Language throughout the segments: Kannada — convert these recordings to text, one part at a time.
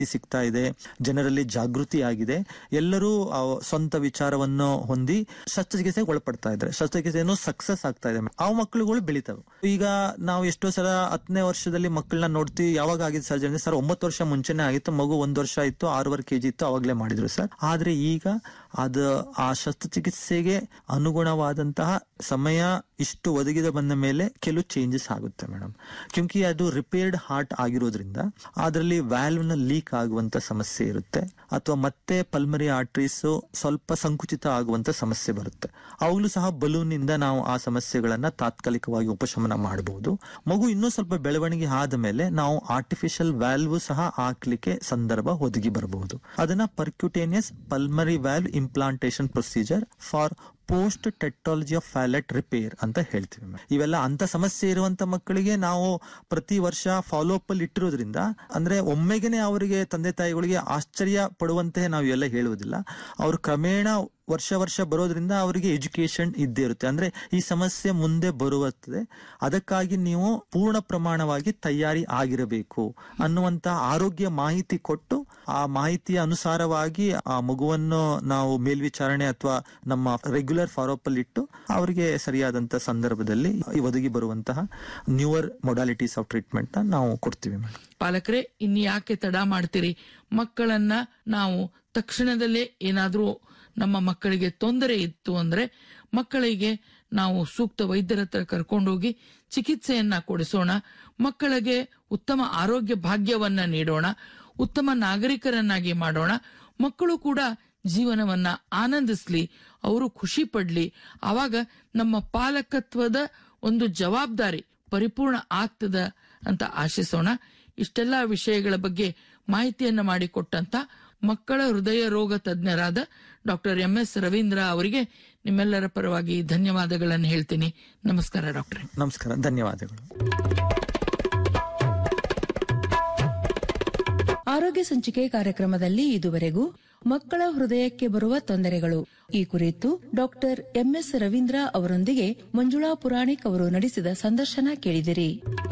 ಸಿಗ್ತಾ ಇದೆ ಜನರಲ್ಲಿ ಜಾಗೃತಿ ಆಗಿದೆ ಎಲ್ಲರೂ ಆ ಸ್ವಂತ ವಿಚಾರವನ್ನು ಹೊಂದಿ ಶಸ್ತ್ರಚಿಕಿತ್ಸೆಗೆ ಒಳಪಡ್ತಾ ಇದ್ದಾರೆ ಶಸ್ತ್ರಚಿಕಿತ್ಸೆಯನ್ನು ಸಕ್ಸಸ್ ಆಗ್ತಾ ಇದೆ ಆ ಮಕ್ಕಳುಗಳು ಬೆಳಿತವೆ ಈಗ ನಾವು ಎಷ್ಟೋ ಸಲ ಹತ್ತನೇ ವರ್ಷದಲ್ಲಿ ಮಕ್ಕಳನ್ನ ನೋಡ್ತೀವಿ ಯಾವಾಗ ಆಗಿದ್ದು ಸರ್ಜರಿ ಸರ್ ಒಂಬತ್ತು ವರ್ಷ ಮುಂಚೆನೆ ಆಗಿತ್ತು ಮಗು ಒಂದ್ ವರ್ಷ ಇತ್ತು ಆರೂವರೆ ಕೆಜಿ ಇತ್ತು ಅವಾಗಲೇ ಮಾಡಿದ್ರು ಸರ್ ಆದ್ರೆ ಈಗ ಅದು ಆ ಶಸ್ತ್ರಚಿಕಿತ್ಸೆಗೆ ಅನುಗುಣವಾದಂತಹ ಸಮಯ ಇಷ್ಟು ಒದಗಿದ ಬಂದ ಮೇಲೆ ಕೆಲವು ಚೇಂಜಸ್ ಆಗುತ್ತೆ ಮೇಡಮ್ ಕ್ಯೂಂಕಿ ಅದು ರಿಪೇರ್ಡ್ ಹಾರ್ಟ್ ಆಗಿರೋದ್ರಿಂದ ಅದರಲ್ಲಿ ವ್ಯಾಲ್ವ್ ನ ಲೀಕ್ ಆಗುವಂತ ಸಮಸ್ಯೆ ಇರುತ್ತೆ ಅಥವಾ ಮತ್ತೆ ಪಲ್ಮರಿ ಆರ್ಟ್ರೀಸ್ ಸ್ವಲ್ಪ ಸಂಕುಚಿತ ಆಗುವಂತ ಸಮಸ್ಯೆ ಬರುತ್ತೆ ಅವಾಗಲೂ ಸಹ ಬಲೂನ್ ಇಂದ ನಾವು ಆ ಸಮಸ್ಯೆಗಳನ್ನ ತಾತ್ಕಾಲಿಕವಾಗಿ ಉಪಶಮನ ಮಾಡಬಹುದು ಮಗು ಇನ್ನೂ ಸ್ವಲ್ಪ ಬೆಳವಣಿಗೆ ಆದ ಮೇಲೆ ನಾವು ಆರ್ಟಿಫಿಷಿಯಲ್ ವ್ಯಾಲ್ವ್ ಸಹ ಹಾಕ್ಲಿಕ್ಕೆ ಸಂದರ್ಭ ಒದಗಿ ಬರಬಹುದು ಅದನ್ನ percutaneous pulmonary valve implantation procedure for post technology of Fallot repair ಅಂತ ಹೇಳ್ತೀವಿ ma'am. ಇವೆಲ್ಲ ಅಂತ ಸಮಸ್ಯೆ ಇರುವಂತ ಮಕ್ಕಳಿಗೆ ನಾವು ಪ್ರತಿ ವರ್ಷ ಫಾಲೋ ಅಪ್ ಅಲ್ಲಿ ಇಟ್ಟಿರೋದ್ರಿಂದ ಅಂದ್ರೆ ಒಮ್ಮೆಗೆನೆ ಅವರಿಗೆ ತಂದೆ ತಾಯಿಗಳಿಗೆ ಆಶ್ಚರ್ಯ ಪಡುವಂತೆ ನಾವು ಎಲ್ಲ ಹೇಳುವುದಿಲ್ಲ ಅವರು ಕ್ರಮೇಣ ವರ್ಷ ವರ್ಷ ಬರೋದ್ರಿಂದ ಅವರಿಗೆ ಎಜುಕೇಶನ್ ಇದ್ದೇ ಇರುತ್ತೆ ಅಂದ್ರೆ ಈ ಸಮಸ್ಯೆ ಮುಂದೆ ಬರುತ್ತದೆ ಅದಕ್ಕಾಗಿ ನೀವು ಪೂರ್ಣ ಪ್ರಮಾಣವಾಗಿ ತಯಾರಿ ಆಗಿರಬೇಕು ಅನ್ನುವಂತ ಆರೋಗ್ಯ ಮಾಹಿತಿ ಕೊಟ್ಟು ಆ ಮಾಹಿತಿಯ ಅನುಸಾರವಾಗಿ ಆ ಮಗುವನ್ನು ನಾವು ಮೇಲ್ವಿಚಾರಣೆ ಅಥವಾ ನಮ್ಮ ರೆಗ್ಯುಲರ್ ಫಾಲೋಅಪ್ ಅಲ್ಲಿ ಇಟ್ಟು ಅವರಿಗೆ ಸರಿಯಾದಂತ ಸಂದರ್ಭದಲ್ಲಿ ಈ ಒದಗಿ ಬರುವಂತಹ ನ್ಯೂವರ್ ಮೊಡಾಲಿಟೀಸ್ ಆಫ್ ಟ್ರೀಟ್ಮೆಂಟ್ ನಾವು ಕೊಡ್ತೀವಿ ಮೇಡಮ್ ಪಾಲಕರೇ ಇನ್ ಯಾಕೆ ತಡ ಮಾಡ್ತೀರಿ ಮಕ್ಕಳನ್ನ ನಾವು ತಕ್ಷಣದಲ್ಲೇ ಏನಾದ್ರೂ ನಮ್ಮ ಮಕ್ಕಳಿಗೆ ತೊಂದರೆ ಇತ್ತು ಅಂದ್ರೆ ಮಕ್ಕಳಿಗೆ ನಾವು ಸೂಕ್ತ ವೈದ್ಯರ ಹತ್ರ ಕರ್ಕೊಂಡೋಗಿ ಚಿಕಿತ್ಸೆಯನ್ನ ಕೊಡಿಸೋಣ ಮಕ್ಕಳಿಗೆ ಉತ್ತಮ ಆರೋಗ್ಯ ಭಾಗ್ಯವನ್ನ ನೀಡೋಣ ಉತ್ತಮ ನಾಗರಿಕರನ್ನಾಗಿ ಮಾಡೋಣ ಮಕ್ಕಳು ಕೂಡ ಜೀವನವನ್ನ ಆನಂದಿಸ್ಲಿ ಅವರು ಖುಷಿ ಪಡ್ಲಿ ಆವಾಗ ನಮ್ಮ ಪಾಲಕತ್ವದ ಒಂದು ಜವಾಬ್ದಾರಿ ಪರಿಪೂರ್ಣ ಆಗ್ತದ ಅಂತ ಆಶಿಸೋಣ ಇಷ್ಟೆಲ್ಲ ವಿಷಯಗಳ ಬಗ್ಗೆ ಮಾಹಿತಿಯನ್ನ ಮಾಡಿಕೊಟ್ಟಂತ ಮಕ್ಕಳ ಹೃದಯ ರೋಗ ತಜ್ಞರಾದ ಡಾಕ್ಟರ್ ಎಂ ಎಸ್ ರವೀಂದ್ರ ಅವರಿಗೆ ನಿಮ್ಮೆಲ್ಲರ ಪರವಾಗಿ ಧನ್ಯವಾದಗಳನ್ನು ಹೇಳ್ತೀನಿ ನಮಸ್ಕಾರ ಡಾಕ್ಟರ್ ನಮಸ್ಕಾರ ಧನ್ಯವಾದಗಳು ಆರೋಗ್ಯ ಸಂಚಿಕೆ ಕಾರ್ಯಕ್ರಮದಲ್ಲಿ ಇದುವರೆಗೂ ಮಕ್ಕಳ ಹೃದಯಕ್ಕೆ ಬರುವ ತೊಂದರೆಗಳು ಈ ಕುರಿತು ಡಾಕ್ಟರ್ ಎಂಎಸ್ ರವೀಂದ್ರ ಅವರೊಂದಿಗೆ ಮಂಜುಳಾ ಪುರಾಣಿಕ್ ಅವರು ನಡೆಸಿದ ಸಂದರ್ಶನ ಕೇಳಿದಿರಿ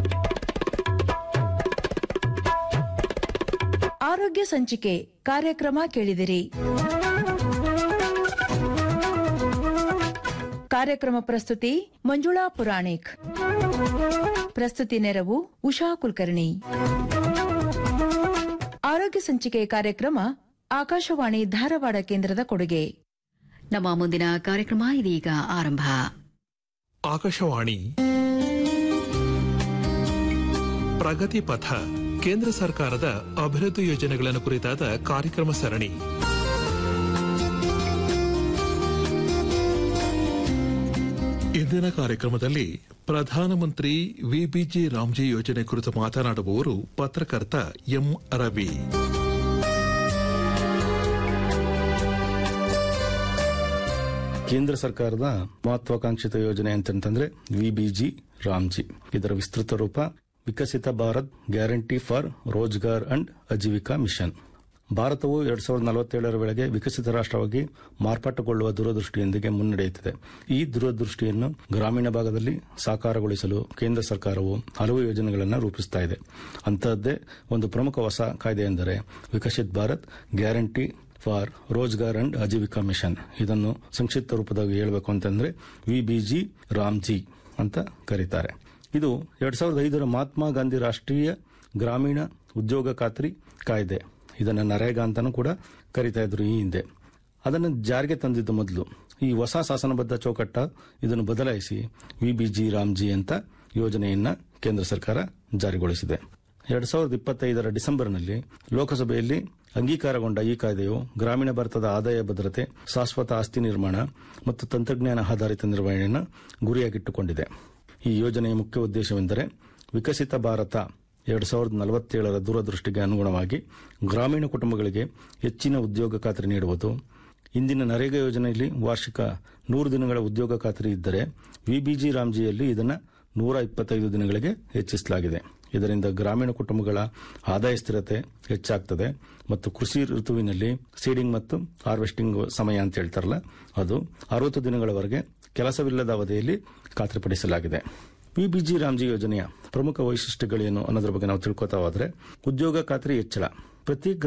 ಆರೋಗ್ಯ ಸಂಚಿಕೆ ಕಾರ್ಯಕ್ರಮ ಕೇಳಿದಿರಿ ಕಾರ್ಯಕ್ರಮ ಪ್ರಸ್ತುತಿ ಮಂಜುಳಾ ಪುರಾಣಿಕ್ ಪ್ರಸ್ತುತಿ ನೆರವು ಉಷಾ ಕುಲಕರ್ಣಿ ಆರೋಗ್ಯ ಸಂಚಿಕೆ ಕಾರ್ಯಕ್ರಮ ಆಕಾಶವಾಣಿ ಧಾರವಾಡ ಕೇಂದ್ರದ ಕೊಡುಗೆ ನಮ್ಮ ಮುಂದಿನ ಕಾರ್ಯಕ್ರಮ ಇದೀಗ ಆರಂಭ ಆಕಾಶವಾಣಿ ಪ್ರಗತಿ ಪಥ ಕೇಂದ್ರ ಸರ್ಕಾರದ ಅಭಿವೃದ್ಧಿ ಯೋಜನೆಗಳನ್ನು ಕುರಿತಾದ ಕಾರ್ಯಕ್ರಮ ಸರಣಿ ಇಂದಿನ ಕಾರ್ಯಕ್ರಮದಲ್ಲಿ ಪ್ರಧಾನಮಂತ್ರಿ ವಿಬಿಜಿ ರಾಮ್ಜಿ ಯೋಜನೆ ಕುರಿತು ಮಾತನಾಡುವವರು ಪತ್ರಕರ್ತ ಎಂ ರವಿ ಕೇಂದ್ರ ಸರ್ಕಾರದ ಮಹತ್ವಾಕಾಂಕ್ಷಿತ ಯೋಜನೆ ಅಂತಂತಂದ್ರೆ ವಿಬಿಜಿ ರಾಮ್ಜಿ ಇದರ ವಿಸ್ತೃತ ರೂಪ Viksit Bharat guarantee for Rozgar and Ajeevika mission ಭಾರತವು ಎರಡ್ ಸಾವಿರದ ನಲವತ್ತೇಳರ ವೇಳೆಗೆ ವಿಕಸಿತ ರಾಷ್ಟ್ರವಾಗಿ ಮಾರ್ಪಾಟುಗೊಳ್ಳುವ ದೂರದೃಷ್ಟಿಯೊಂದಿಗೆ ಮುನ್ನಡೆಯುತ್ತಿದೆ ಈ ದೂರದೃಷ್ಟಿಯನ್ನು ಗ್ರಾಮೀಣ ಭಾಗದಲ್ಲಿ ಸಾಕಾರಗೊಳಿಸಲು ಕೇಂದ್ರ ಸರ್ಕಾರವು ಹಲವು ಯೋಜನೆಗಳನ್ನು ರೂಪಿಸುತ್ತಾ ಇದೆ ಅಂತಹದ್ದೇ ಒಂದು ಪ್ರಮುಖ ಹೊಸ ಕಾಯ್ದೆ ಎಂದರೆ Viksit Bharat guarantee for Rozgar and Ajeevika mission ಇದನ್ನು ಸಂಕ್ಷಿಪ್ತ ರೂಪದಲ್ಲಿ ಹೇಳಬೇಕು ಅಂತಂದ್ರೆ ವಿಬಿಜಿ ರಾಮ್ಜಿ ಅಂತ ಕರೀತಾರೆ ಇದು ಎರಡ್ ಸಾವಿರದ ಐದರ ಮಹಾತ್ಮ ಗಾಂಧಿ ರಾಷ್ಟ್ರೀಯ ಗ್ರಾಮೀಣ ಉದ್ಯೋಗ ಖಾತ್ರಿ ಕಾಯ್ದೆ ಇದನ್ನು ನರೇಗಾ ಅಂತಾನೂ ಕೂಡ ಕರಿತಾ ಇದ್ರು ಈ ಹಿಂದೆ ಅದನ್ನು ಜಾರಿಗೆ ತಂದಿದ್ದು ಮೊದಲು ಈ ಹೊಸ ಶಾಸನಬದ್ಧ ಚೌಕಟ್ಟ ಇದನ್ನು ಬದಲಾಯಿಸಿ ವಿಬಿಜಿ ರಾಮ್ಜಿ ಅಂತ ಯೋಜನೆಯನ್ನ ಕೇಂದ್ರ ಸರ್ಕಾರ ಜಾರಿಗೊಳಿಸಿದೆ ಎರಡ್ ಸಾವಿರದ ಇಪ್ಪತ್ತೈದರ ಡಿಸೆಂಬರ್ನಲ್ಲಿ ಲೋಕಸಭೆಯಲ್ಲಿ ಅಂಗೀಕಾರಗೊಂಡ ಈ ಕಾಯ್ದೆಯು ಗ್ರಾಮೀಣ ಭಾರತದ ಆದಾಯ ಭದ್ರತೆ ಶಾಶ್ವತ ಆಸ್ತಿ ನಿರ್ಮಾಣ ಮತ್ತು ತಂತ್ರಜ್ಞಾನ ಆಧಾರಿತ ನಿರ್ವಹಣೆಯನ್ನು ಗುರಿಯಾಗಿಟ್ಟುಕೊಂಡಿದೆ ಈ ಯೋಜನೆಯ ಮುಖ್ಯ ಉದ್ದೇಶವೆಂದರೆ ವಿಕಸಿತ ಭಾರತ ಎರಡ್ ಸಾವಿರದ ನಲವತ್ತೇಳರ ದೂರದೃಷ್ಟಿಗೆ ಅನುಗುಣವಾಗಿ ಗ್ರಾಮೀಣ ಕುಟುಂಬಗಳಿಗೆ ಹೆಚ್ಚಿನ ಉದ್ಯೋಗ ಖಾತ್ರಿ ನೀಡುವುದು ಇಂದಿನ ನರೇಗಾ ಯೋಜನೆಯಲ್ಲಿ ವಾರ್ಷಿಕ ನೂರು ದಿನಗಳ ಉದ್ಯೋಗ ಖಾತ್ರಿ ಇದ್ದರೆ ವಿಬಿಜಿ ರಾಮ್ಜಿಯಲ್ಲಿ ಇದನ್ನು ನೂರ ಇಪ್ಪತ್ತೈದು ದಿನಗಳಿಗೆ ಹೆಚ್ಚಿಸಲಾಗಿದೆ ಇದರಿಂದ ಗ್ರಾಮೀಣ ಕುಟುಂಬಗಳ ಆದಾಯ ಸ್ಥಿರತೆ ಹೆಚ್ಚಾಗ್ತದೆ ಮತ್ತು ಕೃಷಿ ಋತುವಿನಲ್ಲಿ ಸೀಡಿಂಗ್ ಮತ್ತು ಹಾರ್ವೆಸ್ಟಿಂಗ್ ಸಮಯ ಅಂತ ಹೇಳ್ತಾರಲ್ಲ ಅದು ಅರವತ್ತು ದಿನಗಳವರೆಗೆ ಕೆಲಸವಿಲ್ಲದ ಅವಧಿಯಲ್ಲಿ ಖಾತ್ರಿಪಡಿಸಲಾಗಿದೆ ವಿಬಿಜಿ ರಾಮ್ಜಿ ಯೋಜನೆಯ ಪ್ರಮುಖ ವೈಶಿಷ್ಟ್ಯಗಳೇನು ಅನ್ನೋದ್ರ ಬಗ್ಗೆ ನಾವು ತಿಳ್ಕೊತಾ ಹೋದ್ರೆ ಉದ್ಯೋಗ ಖಾತ್ರಿ ಹೆಚ್ಚಳ ಪ್ರತಿ